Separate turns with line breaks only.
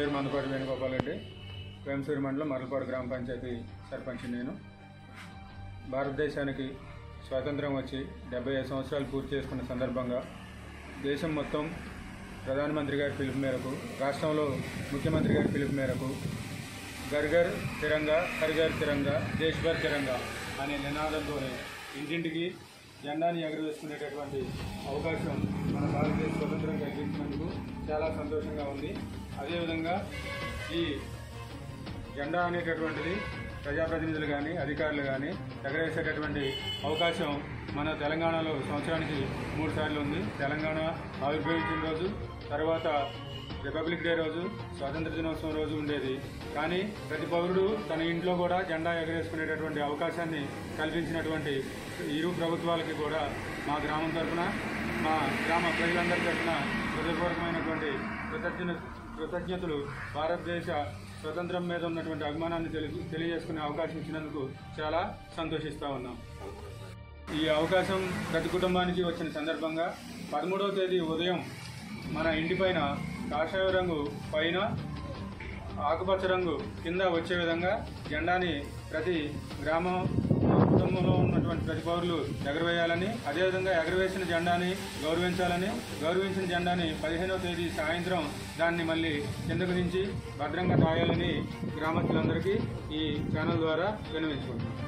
పేరు మందపాటి వేణుగోపాల్ రెడ్డి వేమసూరి మండలం మరలపాడు గ్రామ పంచాయతీ సర్పంచ్ నేను భారతదేశానికి స్వాతంత్రం వచ్చి డెబ్బై ఐదు సంవత్సరాలు పూర్తి చేసుకున్న సందర్భంగా దేశం మొత్తం ప్రధానమంత్రి గారి పిలుపు మేరకు రాష్ట్రంలో ముఖ్యమంత్రి గారి పిలుపు మేరకు గర్ గర్ తిరంగా హర్ ఘర్ తిరంగా దేశ్ భర్ తిరంగా అనే నినాదంతో ఇంటింటికి జెండాని ఎగరవేసుకునేటటువంటి అవకాశం మన భారతదేశ స్వతంత్రం కల్పించినందుకు చాలా సంతోషంగా ఉంది అదేవిధంగా ఈ జెండా అనేటటువంటిది ప్రజాప్రతినిధులు కానీ అధికారులు కానీ ఎగరేసేటటువంటి అవకాశం మన తెలంగాణలో సంవత్సరానికి మూడు సార్లు ఉంది తెలంగాణ ఆవిర్భవించిన రోజు తర్వాత రిపబ్లిక్ డే రోజు స్వాతంత్ర దినోత్సవం రోజు ఉండేది కానీ ప్రతి పౌరుడు తన ఇంట్లో కూడా జెండా ఎగరేసుకునేటటువంటి అవకాశాన్ని కల్పించినటువంటి ఇరు ప్రభుత్వాలకి కూడా మా గ్రామం తరఫున మా గ్రామ ప్రజలందరి తరఫున హృదయపూర్వకమైనటువంటి కృతజ్ఞ కృతజ్ఞతలు భారతదేశ స్వతంత్రం మీద ఉన్నటువంటి అభిమానాన్ని తెలి తెలియజేసుకునే అవకాశం ఇచ్చినందుకు చాలా సంతోషిస్తూ ఉన్నాం ఈ అవకాశం ప్రతి కుటుంబానికి వచ్చిన సందర్భంగా పదమూడవ తేదీ ఉదయం మన ఇంటిపైన కాషాయ రంగు పైన ఆకుపచ్చ రంగు కింద వచ్చే విధంగా జెండాని ప్రతి గ్రామం కుటుంబంలో ఉన్నటువంటి ప్రతి పౌరులు ఎగరవేయాలని అదేవిధంగా ఎగరవేసిన జెండాని గౌరవించాలని గౌరవించిన జెండాని పదిహేనవ తేదీ సాయంత్రం దాన్ని మళ్ళీ కిందకు దించి భద్రంగా దాయాలని గ్రామస్తులందరికీ ఈ ఛానల్ ద్వారా వినవించుకుంటున్నాం